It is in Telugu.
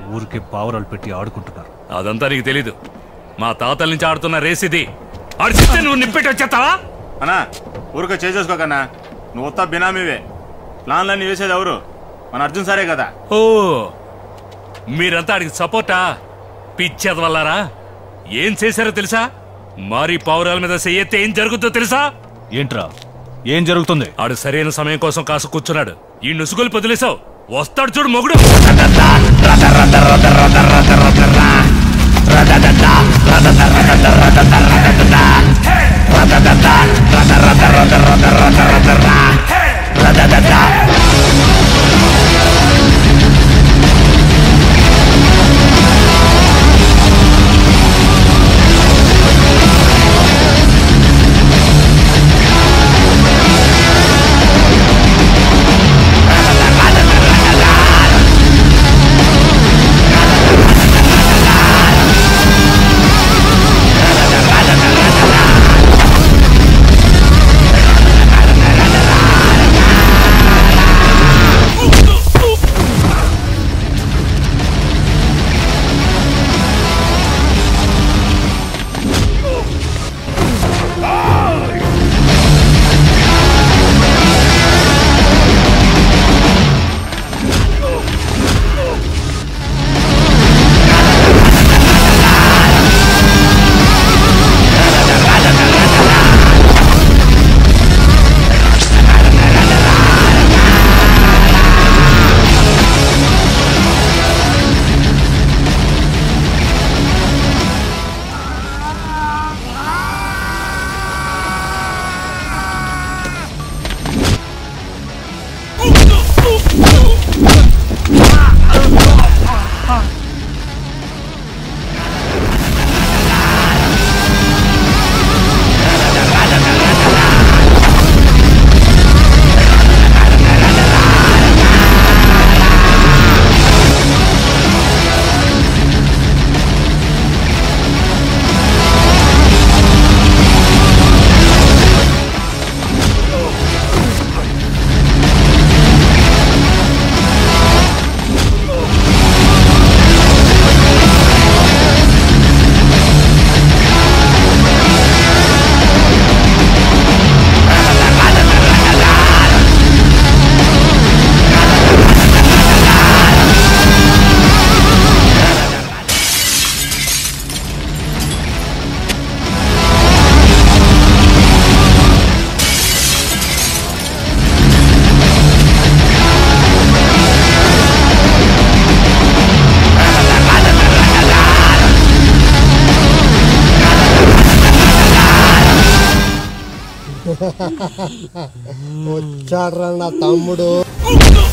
ఊరికే పావురాలు పెట్టి ఆడుకుంటున్నారు అదంతా నీకు తెలీదు మా తాతల నుంచి ఆడుతున్న రేస్ ఇది ఆడి చెప్తే నువ్వు నిప్పెట్టి వచ్చేస్తావా అన్నా ఊరికే చేసేసుకోకన్నా నువ్వు వస్తా బినామీవే ప్లాన్లన్నీ వేసేది ఎవరు మన అర్జున్ సారే కదా ఓ మీరంతా ఆడికి సపోర్టా పిచ్చేది వల్లారా ఏం చేశారో తెలుసా మారి పావురాల మీద చెయ్యెత్తే ఏం జరుగుతుందో తెలుసా ఏంట్రా ఏం జరుగుతుంది ఆడు సరైన సమయం కోసం కాసు కూర్చున్నాడు ఈ నుసుగులు పొదిలేసావు వస్తాడు చూడు మొగుడు వచ్చాడ్రా నా తమ్ముడు